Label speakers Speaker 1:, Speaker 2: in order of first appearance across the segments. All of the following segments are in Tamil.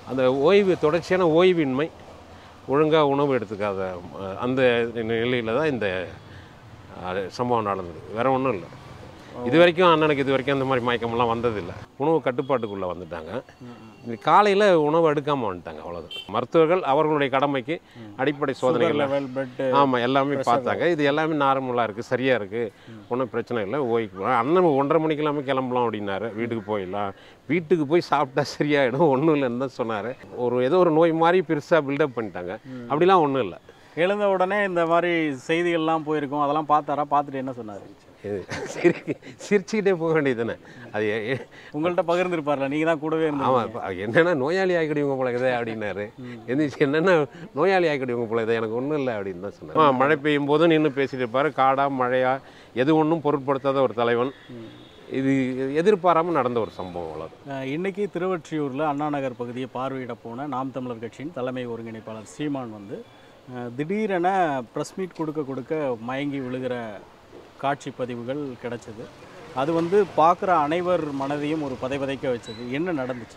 Speaker 1: அந்த ஓய்வு தொடர்ச்சியான ஓய்வின்மை ஒழுங்காக உணவு எடுத்துக்காத அஹ், அந்த நிலையில் தான் இந்த அஹ், சம்பவம் நடந்தது வேற ஒன்றும் இல்லை இது வரைக்கும் அண்ணனுக்கு இது வரைக்கும் அந்த மாதிரி மயக்கமெல்லாம் வந்ததில்லை உணவு கட்டுப்பாட்டுக்குள்ளே வந்துட்டாங்க காலையில் உணவு எடுக்காமல் வந்துட்டாங்க அவ்வளோதான் மருத்துவர்கள் அவர்களுடைய கடமைக்கு அடிப்படை சோதனைகள்
Speaker 2: லெவல் பிளட்
Speaker 1: ஆமாம் எல்லாமே பார்த்தாங்க இது எல்லாமே நார்மலாக இருக்குது சரியாக இருக்குது ஒன்றும் பிரச்சனை இல்லை ஓய்க்கலாம் அண்ணன் ஒன்றரை மணிக்கெல்லாமே கிளம்பலாம் அப்படின்னாரு வீட்டுக்கு போயிடலாம் வீட்டுக்கு போய் சாப்பிட்டா சரியாயிடும் ஒன்றும் இல்லைன்னு தான் சொன்னார் ஒரு ஏதோ ஒரு நோய் மாதிரி பெருசாக பில்டப் பண்ணிட்டாங்க அப்படிலாம் ஒன்றும் இல்லை
Speaker 2: எழுந்த உடனே இந்த மாதிரி செய்திகள்லாம் போயிருக்கும் அதெல்லாம் பார்த்தாரா பார்த்துட்டு என்ன சொன்னார்
Speaker 1: இது சிரி சிரிச்சுக்கிட்டே போக வேண்டியது தானே அது எ- எ-
Speaker 2: உங்கள்கிட்ட பகிர்ந்துருப்பார்ல நீங்கள் தான் கூடவே இருந்தீங்க
Speaker 1: ஆமாம் இப்போ என்னென்னா நோயாளி ஆகிடுவீங்க போல இருக்குதே அப்படின்னாரு எந்திரிச்சு என்னென்ன நோயாளி ஆகிடுவீங்க போல இருக்குதே எனக்கு ஒன்றும் இல்லை அப்படின்னு தான் சொன்னார் ஆ, மழை பெய்யும் போதும் நின்று பேசிட்டு இருப்பார் காடா மழையா எது ஒன்றும் பொருட்படுத்தாத ஒரு தலைவன் இது எதிர்பாராமல் நடந்த ஒரு சம்பவம் அவ்வளோ
Speaker 2: அஹ் இன்னைக்கு திருவொற்றியூரில் அண்ணா நகர் பகுதியை பார்வையிட போன நாம் தமிழர் கட்சியின் தலைமை ஒருங்கிணைப்பாளர் சீமான் வந்து அஹ், திடீரென ப்ரெஸ் மீட் கொடுக்க கொடுக்க மயங்கி விழுகிற காட்சி பதிவுகள் கிடைச்சது அது வந்து பார்க்குற அனைவர் மனதையும் ஒரு பதைபதைக்க வச்சது என்ன நடந்துச்சு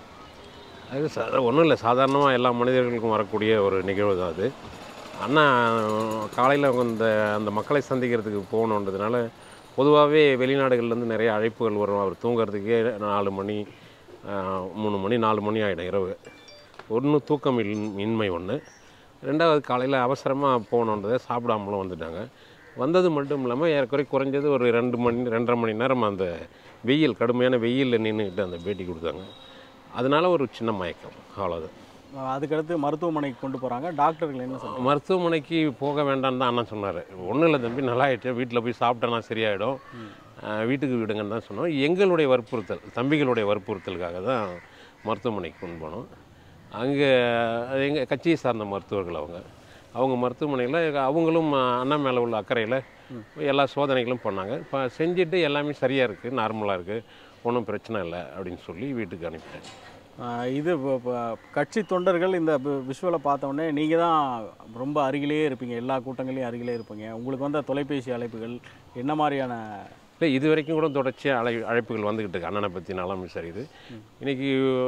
Speaker 1: அது சா ஒன்றும் இல்லை சாதாரணமாக எல்லா மனிதர்களுக்கும் வரக்கூடிய ஒரு நிகழ்வு தான் அது அண்ணா காலையில் இந்த அந்த மக்களை சந்திக்கிறதுக்கு போகணுன்றதுனால பொதுவாகவே வெளிநாடுகள்லேருந்து நிறைய அழைப்புகள் வரும் அவர் தூங்குறதுக்கே நாலு மணி ஆஹ், மூணு மணி நாலு மணி ஆகிடும் இரவு ஒன்று தூக்கம் இன்- இன்மை ஒன்று ரெண்டாவது காலையில் அவசரமாக போகணுன்றதை சாப்பிடாமலும் வந்துட்டாங்க வந்தது மட்டும் இல்லாமல் ஏறக்குறை குறைஞ்சது ஒரு ரெண்டு மணி ரெண்டரை மணி நேரம் அந்த வெயில் கடுமையான வெயிலில் நின்றுக்கிட்டு அந்த பேட்டி கொடுத்தாங்க அதனால ஒரு சின்ன மயக்கம் அவ்வளோதான்
Speaker 2: அஹ் அதுக்கடுத்து மருத்துவமனைக்கு கொண்டு போகிறாங்க டாக்டர்கள் என்ன சொல்றாங்க
Speaker 1: மருத்துவமனைக்கு போக வேண்டாம்னு தான் அண்ணன் சொன்னார் ஒன்றும் இல்லை தம்பி நல்லா ஆயிடுச்சு வீட்டில் போய் சாப்பிட்டேன்னா சரியாயிடும் அஹ் வீட்டுக்கு விடுங்கன்னு தான் சொன்னோம் எங்களுடைய வற்புறுத்தல் தம்பிகளுடைய வற்புறுத்தலுக்காக தான் மருத்துவமனைக்கு கொண்டு போனோம் அங்கே எங்கள் கட்சியை சார்ந்த மருத்துவர்கள் அவங்க அவங்க மருத்துவமனையில் அவங்களும் அண்ணன் மேலே உள்ள அக்கறையில் எல்லா சோதனைகளும் பண்ணாங்க இப்போ செஞ்சுட்டு எல்லாமே சரியாக இருக்குது நார்மலாக இருக்குது ஒன்றும் பிரச்சனை இல்லை அப்படின்னு சொல்லி வீட்டுக்கு அனுப்பிட்டேன்
Speaker 2: ஆஹ் இது இப்ப- இப்ப கட்சி தொண்டர்கள் இந்த விஷுவலை பார்த்த உடனே நீங்கள் தான் ரொம்ப அருகிலேயே இருப்பீங்க எல்லா கூட்டங்களையும் அருகிலே இருப்பீங்க உங்களுக்கு வந்த தொலைபேசி அழைப்புகள் என்ன மாதிரியான
Speaker 1: இல்லை இது வரைக்கும் கூட தொடர்ச்சியாக அழை அழைப்புகள் வந்துக்கிட்டு இருக்கு அண்ணனை பற்றி நலம் விசாரிது இன்னைக்கு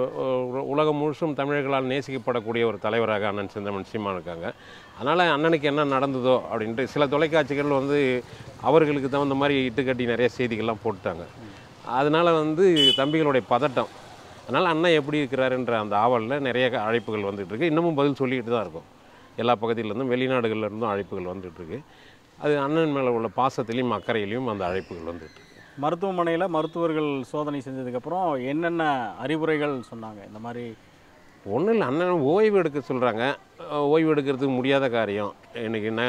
Speaker 1: உ- உலகம் முழுசும் தமிழர்களால் நேசிக்கப்படக்கூடிய ஒரு தலைவராக அண்ணன் செந்தமன் சீமான் இருக்காங்க அதனால் அண்ணனுக்கு என்ன நடந்ததோ அப்படின்ட்டு சில தொலைக்காட்சிகள் வந்து அவர்களுக்கு தகுந்த மாதிரி இட்டுக்கட்டி நிறைய செய்திகள்லாம் போட்டாங்க அதனால் வந்து தம்பிகளுடைய பதட்டம் அதனால் அண்ணன் எப்படி இருக்கிறாருன்ற அந்த ஆவலில் நிறைய அழைப்புகள் வந்துட்டு இருக்கு இன்னமும் பதில் சொல்லிக்கிட்டு தான் இருக்கும் எல்லா பகுதியிலேருந்தும் வெளிநாடுகள்ல இருந்தும் அழைப்புகள் வந்துட்டு இருக்கு அது அண்ணன் மேலே உள்ள பாசத்திலையும் அக்கறையிலையும் அந்த அழைப்புகள் வந்துட்டு இருக்கு.
Speaker 2: மருத்துவமனையில் மருத்துவர்கள் சோதனை செஞ்சதுக்கப்புறம் என்னென்ன அறிவுரைகள் சொன்னாங்க இந்த மாதிரி
Speaker 1: ஒன்றும் இல்லை அண்ணன் ஓய்வு எடுக்க சொல்கிறாங்க ஓய்வு எடுக்கிறதுக்கு முடியாத காரியம் இன்னைக்கு என்ன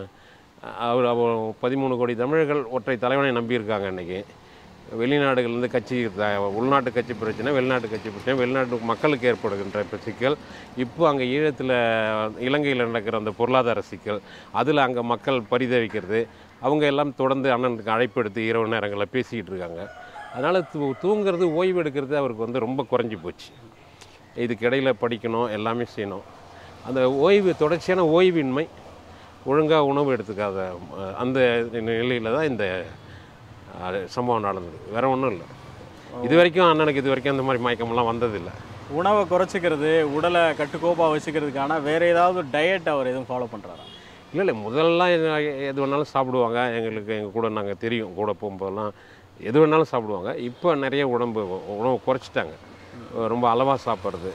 Speaker 1: அவர் அவர் பதிமூணு கோடி தமிழர்கள் ஒற்றை தலைவனை நம்பியிருக்காங்க இன்னைக்கு வெளிநாடுகள்லேருந்து கட்சி த- உள்நாட்டு கட்சி பிரச்சனை வெளிநாட்டு கட்சி பிரச்சனை வெளிநாட்டு மக்களுக்கு ஏற்படுகின்ற இப்ப சிக்கல் இப்போ அங்கே ஈழத்தில் இலங்கையில் நடக்கிற அந்த பொருளாதார சிக்கல் அதில் அங்கே மக்கள் பரிதவிக்கிறது அவங்க எல்லாம் தொடர்ந்து அண்ணனுக்கு அழைப்பு எடுத்து இரவு நேரங்களில் பேசிக்கிட்டு இருக்காங்க அதனால் தூ தூங்குறது ஓய்வு எடுக்கிறது அவருக்கு வந்து ரொம்ப குறைஞ்சி போச்சு இதுக்கு இடையில படிக்கணும் எல்லாமே செய்யணும் அந்த ஓய்வு தொடர்ச்சியான ஓய்வின்மை ஒழுங்காக உணவு எடுத்துக்காத அஹ், அந்த நிலையில் தான் இந்த அஹ், சம்பவம் நடந்தது வேற ஒன்றும் இல்லை இது வரைக்கும் அண்ணனுக்கு இது வரைக்கும் அந்த மாதிரி மயக்கமெல்லாம் வந்ததில்லை
Speaker 2: உணவை குறைச்சிக்கிறது உடலை கட்டுக்கோப்பாக வச்சுக்கிறதுக்கான வேற ஏதாவது டயட் அவர் எதுவும் ஃபாலோ பண்ணுறாரா
Speaker 1: இல்லை இல்லை முதல்லாம் எது எது வேணாலும் சாப்பிடுவாங்க எங்களுக்கு எங்கள் கூட நாங்கள் தெரியும் கூட போகும்போதெல்லாம் எது வேணாலும் சாப்பிடுவாங்க இப்போ நிறைய உடம்பு உணவு குறைச்சிட்டாங்க ரொம்ப அளவாக சாப்பிட்றது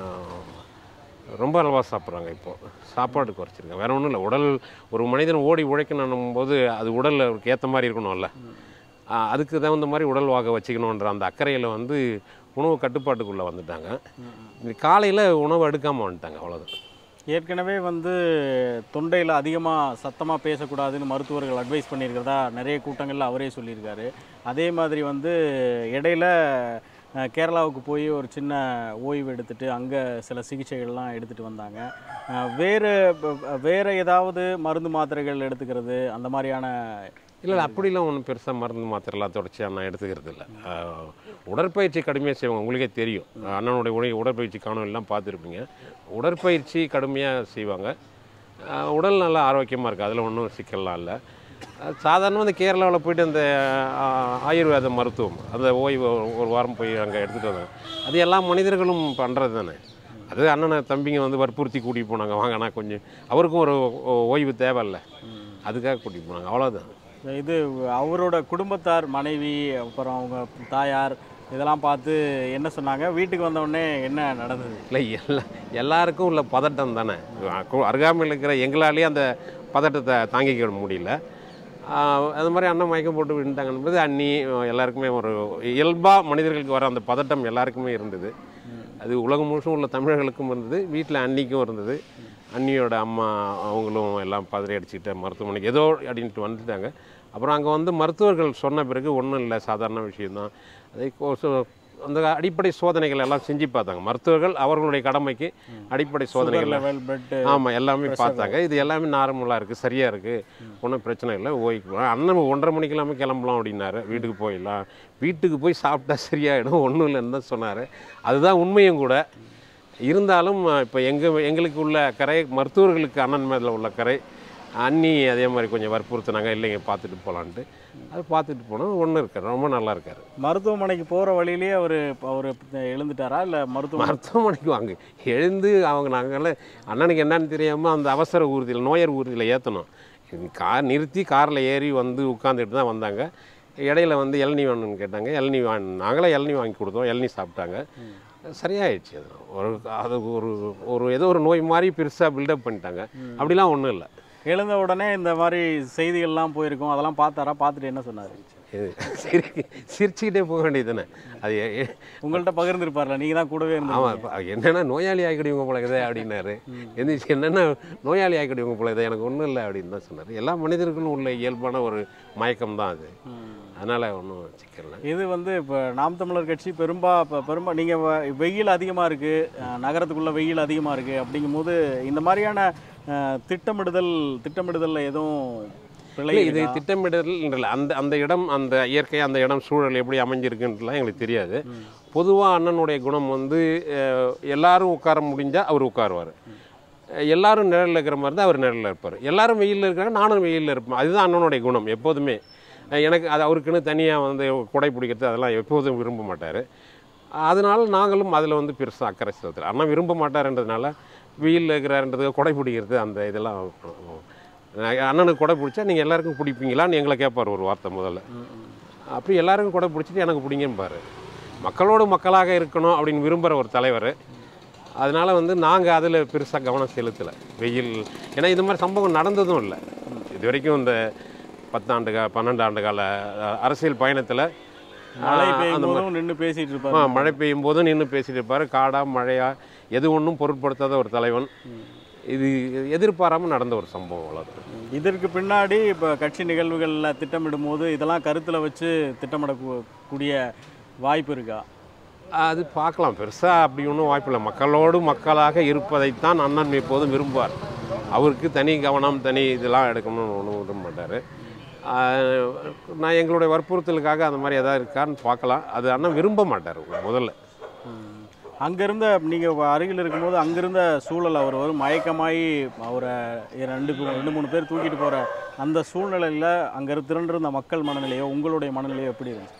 Speaker 1: ரொம்ப அளவாக சாப்பிட்றாங்க இப்போது சாப்பாடு குறைச்சிருக்காங்க வேற ஒன்றும் இல்லை உடல் ஒரு மனிதன் ஓடி உழைக்கணும் போது அது உடல் அவருக்கு ஏற்ற மாதிரி இருக்கணும்ல ஆ, அதுக்கு தகுந்த மாதிரி உடல் வாக வச்சுக்கணுன்ற அந்த அக்கறையில் வந்து உணவு கட்டுப்பாட்டுக்குள்ளே வந்துட்டாங்க காலையில் உணவு எடுக்காமல் வந்துட்டாங்க அவ்வளோதான்
Speaker 2: ஏற்கனவே வந்து தொண்டையில் அதிகமாக சத்தமாக பேசக்கூடாதுன்னு மருத்துவர்கள் அட்வைஸ் பண்ணியிருக்கிறதா நிறைய கூட்டங்களில் அவரே சொல்லியிருக்காரு அதே மாதிரி வந்து இடையில அஹ், கேரளாவுக்கு போய் ஒரு சின்ன ஓய்வு எடுத்துட்டு அங்கே சில சிகிச்சைகள்லாம் எடுத்துகிட்டு வந்தாங்க அஹ், வேறு ப- ப- வேறு ஏதாவது மருந்து மாத்திரைகள் எடுத்துக்கிறது அந்த மாதிரியான
Speaker 1: இல்லை இல்லை அப்படிலாம் ஒன்றும் பெருசாக மருந்து மாத்திரைலாம் தொடர்ச்சியாக நான் எடுத்துக்கிறது இல்லை ஆஹ், உடற்பயிற்சி கடுமையாக செய்வாங்க உங்களுக்கே தெரியும் அண்ணனுடைய உடை உடற்பயிற்சி காணொலிலாம் பார்த்துருப்பீங்க உடற்பயிற்சி கடுமையாக செய்வாங்க ஆஹ், உடல் நல்லா ஆரோக்கியமாக இருக்குது அதில் ஒன்றும் சிக்கல்லாம் இல்லை சாதாரணமாக இந்த கேரளாவில் போயிட்டு அந்த ஆஹ், ஆயுர்வேத மருத்துவம் அந்த ஓய்வு ஒரு- ஒரு வாரம் போய் அங்கே எடுத்துகிட்டு வந்தாங்க அது எல்லா மனிதர்களும் பண்ணுறது தானே அது அண்ணனை தம்பிங்க வந்து வற்புறுத்தி கூட்டிகிட்டு போனாங்க வாங்கண்ணா கொஞ்சம் அவருக்கும் ஒரு ஓ- ஓய்வு தேவையில்ல அதுக்காக கூட்டிகிட்டு போனாங்க அவ்வளோதான்
Speaker 2: இது அவரோட குடும்பத்தார் மனைவி அப்புறம் அவங்க தாயார் இதெல்லாம் பார்த்து என்ன சொன்னாங்க வீட்டுக்கு வந்த உடனே என்ன நடந்தது
Speaker 1: இல்லை எல்லா எல்லாருக்கும் உள்ள பதட்டம் தானே அக்கு- அருகாமையில் இருக்கிற எங்களாலேயே அந்த பதட்டத்தை தாங்கிக்க முடியல ஆஹ் அது மாதிரி அண்ணன் மயக்கம் போட்டு விழுந்தாங்கன்றது அண்ணி எல்லாருக்குமே ஒரு இயல்பாக மனிதர்களுக்கு வர அந்த பதட்டம் எல்லாருக்குமே இருந்தது அது உலகம் முழுசும் உள்ள தமிழர்களுக்கும் இருந்தது வீட்டில் அன்னிக்கும் இருந்தது அண்ணியோட அம்மா அவங்களும் எல்லாம் பதறி அடிச்சுக்கிட்டு மருத்துவமனைக்கு ஏதோ அப்படின்ட்டு வந்துட்டாங்க அப்புறம் அங்கே வந்து மருத்துவர்கள் சொன்ன பிறகு ஒன்றும் இல்லை சாதாரண விஷயம்தான் அதை கொ- சொ- அந்த அடிப்படை சோதனைகள் எல்லாம் செஞ்சு பார்த்தாங்க மருத்துவர்கள் அவர்களுடைய கடமைக்கு அடிப்படை சோதனைகள்
Speaker 2: லெவல் பிளட்
Speaker 1: ஆமாம் எல்லாமே பார்த்தாங்க இது எல்லாமே நார்மலாக இருக்குது சரியாக இருக்குது ஒன்றும் பிரச்சனை இல்லை ஓய்க்கலாம் அண்ணன் ஒன்றரை மணிக்கெல்லாமே கிளம்பலாம் அப்படின்னாரு வீட்டுக்கு போயிடலாம் வீட்டுக்கு போய் சாப்பிட்டா சரியாயிடும் ஒன்றும் இல்லைன்னு தான் சொன்னார் அதுதான் உண்மையும் கூட இருந்தாலும் இப்போ எங்கள் எங்களுக்கு உள்ள கரை மருத்துவர்களுக்கு அண்ணன் மேல உள்ள கரை அண்ணி அதே மாதிரி கொஞ்சம் வற்புறுத்தினாங்க இல்லைங்க பார்த்துட்டு போகலான்ட்டு அது பார்த்துட்டு போனோம் ஒன்றும் இருக்கார் ரொம்ப நல்லா இருக்கார்
Speaker 2: மருத்துவமனைக்கு போகிற வழியிலேயே அவர் அவர் எழுந்துட்டாரா இல்லை மருத்துவமனை
Speaker 1: மருத்துவமனைக்கு வாங்க எழுந்து அவங்க நாங்கள் அண்ணனுக்கு என்னன்னு தெரியாமல் அந்த அவசர ஊர்தியில் நோயர் ஊர்தியில் ஏற்றணும் கார் நிறுத்தி காரில் ஏறி வந்து உட்காந்துட்டு தான் வந்தாங்க இடையில வந்து இளநீ வேணும்னு கேட்டாங்க இளநீ வாங்க நாங்களே இளநீ வாங்கி கொடுத்தோம் இளநீ சாப்பிட்டாங்க சரியாயிடுச்சு அது ஒரு அது ஒரு ஒரு ஏதோ ஒரு நோய் மாதிரி பெருசாக பில்டப் பண்ணிட்டாங்க அப்படிலாம் ஒன்றும் இல்லை
Speaker 2: எழுந்த உடனே இந்த மாதிரி செய்திகள்லாம் போயிருக்கும் அதெல்லாம் பார்த்தாரா பார்த்துட்டு என்ன சொன்னார்
Speaker 1: இது சிரி சிரிச்சுக்கிட்டே போக வேண்டியது தானே அது எ- எ-
Speaker 2: உங்கள்கிட்ட பகிர்ந்துருப்பார்ல நீங்கள் தான் கூடவே
Speaker 1: ஆமாம்
Speaker 2: இருந்தீங்க
Speaker 1: இப்போ என்னென்னா நோயாளி ஆகிடுவங்க போல இதே அப்படின்னாரு எந்திரிச்சு என்னென்னா நோயாளி ஆகிடுவங்க போல இதே எனக்கு ஒன்றும் இல்லை அப்படின்னு தான் சொன்னார் எல்லா மனிதர்களும் உள்ள இயல்பான ஒரு மயக்கம் தான் அது அதனால் ஒன்றும் சிக்கல் இல்லை
Speaker 2: இது வந்து இப்போ நாம் தமிழர் கட்சி பெரும்பா இப்போ பெரும்பா நீங்கள் வெயில் அதிகமாக இருக்குது நகரத்துக்குள்ளே வெயில் அதிகமாக இருக்குது அப்படிங்கும்போது இந்த மாதிரியான அஹ், திட்டமிடுதல் திட்டமிடுதலில் எதுவும் பிழை
Speaker 1: இல்லை இது
Speaker 2: இருக்கா?
Speaker 1: திட்டமிடல் இல்லை அந்த அந்த இடம் அந்த இயற்கை அந்த இடம் சூழல் எப்படி அமைஞ்சிருக்குன்றலாம் எங்களுக்கு தெரியாது பொதுவாக அண்ணனுடைய குணம் வந்து அஹ், எல்லாரும் உட்கார முடிஞ்சால் அவர் உட்காருவார் எல்லாரும் நிழலில் இருக்கிற மாதிரி தான் அவர் நிழலில் இருப்பார் எல்லாரும் வெயிலில் இருக்காங்க நானும் வெயிலில் இருப்பேன் அதுதான் அண்ணனுடைய குணம் எப்போதுமே அஹ் எனக்கு அது அவருக்குன்னு தனியாக வந்து குடை பிடிக்கிறது அதெல்லாம் எப்போதும் விரும்ப மாட்டார் அதனால நாங்களும் அதில் வந்து பெருசாக அக்கறை செலுத்தல அண்ணன் விரும்ப மாட்டாருன்றதுனால வெயிலில் இருக்கிறாருன்றது குடை பிடிக்கிறது அந்த இதெல்லாம் நான் அண்ணனுக்கு குடை பிடிச்சா நீங்கள் எல்லாருக்கும் பிடிப்பீங்களான்னு எங்களை கேட்பார் ஒரு வார்த்தை முதல்ல அப்படி எல்லாருக்கும் குடை பிடிச்சிட்டு எனக்கு பிடிங்கம்பாரு மக்களோடு மக்களாக இருக்கணும் அப்படின்னு விரும்புகிற ஒரு தலைவர் அதனால் வந்து நாங்கள் அதில் பெருசாக கவனம் செலுத்தலை வெயில் ஏன்னா இது மாதிரி சம்பவம் நடந்ததும் இல்லை இது வரைக்கும் இந்த பத்தாண்டு கா பன்னெண்டு ஆண்டு கால அஹ், அரசியல் பயணத்தில்
Speaker 2: மழை பெய்யும் போதும் நின்று பேசிட்டு
Speaker 1: ஆ,
Speaker 2: இருப்பாரு
Speaker 1: மழை பெய்யும் போதும் நின்று பேசிட்டு இருப்பார் காடா மழையா எது ஒன்றும் பொருட்படுத்தாத ஒரு தலைவன் இது எதிர்பாராமல் நடந்த ஒரு சம்பவம் அவ்வளோதான்
Speaker 2: இதற்கு பின்னாடி இப்போ கட்சி நிகழ்வுகளில் திட்டமிடும் போது இதெல்லாம் கருத்தில் வச்சு திட்டமிடக்கூடிய வாய்ப்பு இருக்கா
Speaker 1: அது பார்க்கலாம் பெருசாக அப்படி ஒன்றும் வாய்ப்பில்லை மக்களோடு மக்களாக இருப்பதைத்தான் அண்ணன் எப்போதும் விரும்புவார் அவருக்கு தனி கவனம் தனி இதெல்லாம் எடுக்கணும்னு ஒன்றும் விரும்ப மாட்டார் நான் எங்களுடைய வற்புறுத்தலுக்காக அந்த மாதிரி எதாவது இருக்கான்னு பார்க்கலாம் அது அண்ணன் விரும்ப மாட்டார் முதல்ல
Speaker 2: அங்கிருந்த நீங்கள் அருகில் இருக்கும்போது அங்கிருந்த சூழல் அவர் ஒரு மயக்கமாகி அவரை ரெண்டு பே- ரெண்டு மூணு பேர் தூக்கிட்டு போகிற அந்த சூழ்நிலையில் அங்கே திரண்டிருந்த மக்கள் மனநிலையோ உங்களுடைய மனநிலையோ எப்படி இருந்துச்சு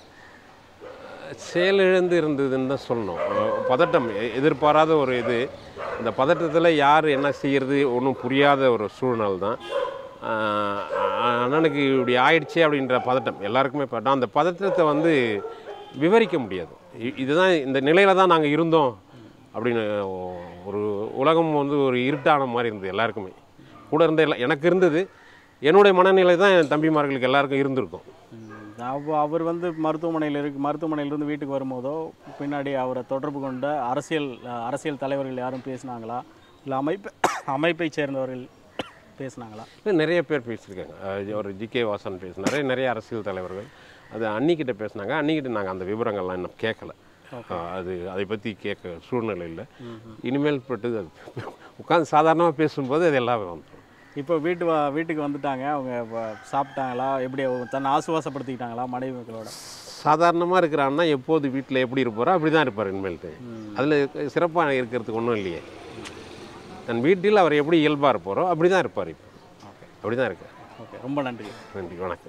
Speaker 1: செயலிழந்து இருந்ததுன்னு தான் சொல்லணும் அஹ் பதட்டம் எ- எதிர்பாராத ஒரு இது இந்த பதட்டத்தில் யார் என்ன செய்யறது ஒன்றும் புரியாத ஒரு சூழ்நிலை தான் ஆஹ் அண்ணனுக்கு இப்படி ஆயிடுச்சே அப்படின்ற பதட்டம் எல்லாருக்குமே பதட்டம் அந்த பதட்டத்தை வந்து விவரிக்க முடியாது இ- இதுதான் இந்த நிலையில தான் நாங்கள் இருந்தோம் அப்படின்னு ஒ- ஒரு உலகம் வந்து ஒரு இருட்டான மாதிரி இருந்தது எல்லாருக்குமே கூட இருந்த எல்லா எனக்கு இருந்தது என்னுடைய மனநிலை தான் என் தம்பிமார்களுக்கு எல்லாருக்கும் இருந்திருக்கும்
Speaker 2: அவ- அவர் வந்து மருத்துவமனையில் இருக்கு மருத்துவமனையிலிருந்து வீட்டுக்கு வரும்போதோ பின்னாடி அவரை தொடர்பு கொண்ட அரசியல் அஹ், அரசியல் தலைவர்கள் யாரும் பேசினாங்களா இல்லை அமைப்பு அமைப்பை சேர்ந்தவர்கள் பேசினாங்களா
Speaker 1: இன்னும் நிறைய பேர் பேசியிருக்காங்க அஹ் ஒரு ஜிகே வாசன் பேசினாரு நிறைய அரசியல் தலைவர்கள் அது அன்னிக்கிட்ட பேசினாங்க அன்னிக்கிட்ட நாங்கள் அந்த விவரங்கள்லாம் இன்னும் கேட்கல அஹ் அது அதை பற்றி கேட்க சூழ்நிலை இல்லை இனிமேல் பட்டு அது உட்காந்து சாதாரணமாக பேசும்போது அது எல்லாமே வந்துடும்
Speaker 2: இப்போ வீட்டு வா வீட்டுக்கு வந்துட்டாங்க அவங்க வ- சாப்பிட்டாங்களா எப்படி அவங்க தன்னை ஆசுவாசப்படுத்திக்கிட்டாங்களா மனைவி மக்களோட
Speaker 1: சாதாரணமாக இருக்கிற அண்ணா எப்போது வீட்டில் எப்படி இருப்பாரோ அப்படி தான் இருப்பார் இனிமேல்ட்டு அதில் சிறப்பாக இருக்கிறதுக்கு ஒன்றும் இல்லையே தன் வீட்டில் அவர் எப்படி இயல்பாக இருப்பாரோ அப்படி தான் இருப்பார் இப்போ அப்படி தான் இருக்கார்
Speaker 2: ஓகே ரொம்ப நன்றி
Speaker 1: நன்றி வணக்கம்